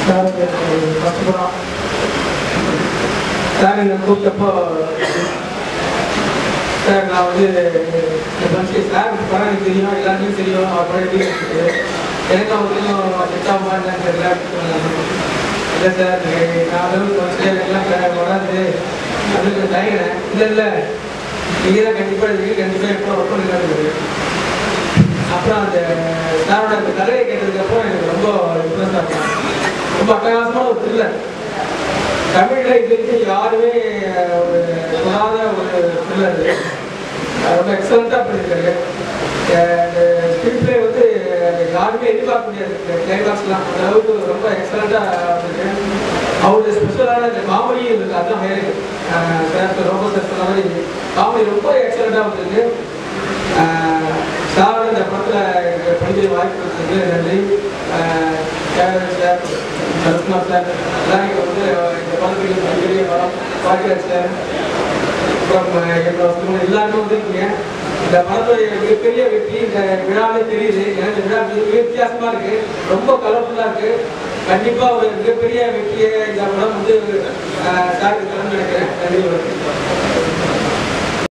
Sir first படம் sir என்னை கூப்பிட்டப்போ sir நான் வந்து இந்த ஃபஸ்ட்டு சார் படம் எனக்கு தெரியும் எல்லாருமே தெரியும் அவர் படம் எப்படி இருக்குது எனக்கு அவங்களுக்கும் செட் ஆகுமா என்னன்னு தெரியல அப்படின்னு சொன்னாங்க. இல்லை சார் நான் அளவுக்கு வந்து எல்லாம் க- வராது அப்படின்னு தயங்கினேன் இல்லை இல்லை நீங்கள் தான் கண்டிப்பாக இருக்கீங்க கண்டிப்பாக எப்போ ஒர்க் பண்ணிடலான்னு அப்புறம் அந்த சாரோட அந்த கதையை கேட்டதுக்கப்புறம் எனக்கு ரொம்ப இம்ப்ரெஸ் ஆகும் ரொம்ப அட்டகாசமான ஒரு த்ரில்லர் தமிழில் இது வரைக்கும் யாருமே ஒரு சொல்லாத ஒரு த்ரில்லர் ரொம்ப எக்ஸலண்ட்டாக பண்ணியிருக்காரு அந்த ஸ்கிரீன் பிளே வந்து யாருமே எதிர்பார்க்க முடியாது கிளைமாக்ஸ்லாம் அந்த அளவுக்கு ரொம்ப எக்ஸலண்ட்டாக இருக்கு அவருடைய ஸ்பெஷலான இந்த காமெடியும் இருக்குது அதுதான் ஹைலைட் சார் ரொம்ப சார் சொன்ன மாதிரி காமெடி ரொம்ப எக்ஸலண்ட்டாக வந்திருக்கு சார் இந்த படத்தில் படிக்க வாய்ப்பு கொடுத்தது நன்றி கேரள சார் சரத்குமார் சார் எல்லாரும் வந்து இந்த படத்துக்கு மிகப்பெரிய படம் பாக்கியராஜ் சார் அப்புறம் என்னோட சுத்தம் எல்லாருமே வந்திருக்கீங்க இந்த படத்துடைய மிகப்பெரிய வெற்றி இந்த விழாவே தெரியுது ஏன்னா இந்த விழா மிக வித்தியாசமா இருக்கு ரொம்ப கலர்ஃபுல்லா இருக்கு கண்டிப்பா ஒரு மிகப்பெரிய வெற்றியை இந்த படம் வந்து சாருக்கு தரணும்னு நினைக்கிறேன் நன்றி வணக்கம்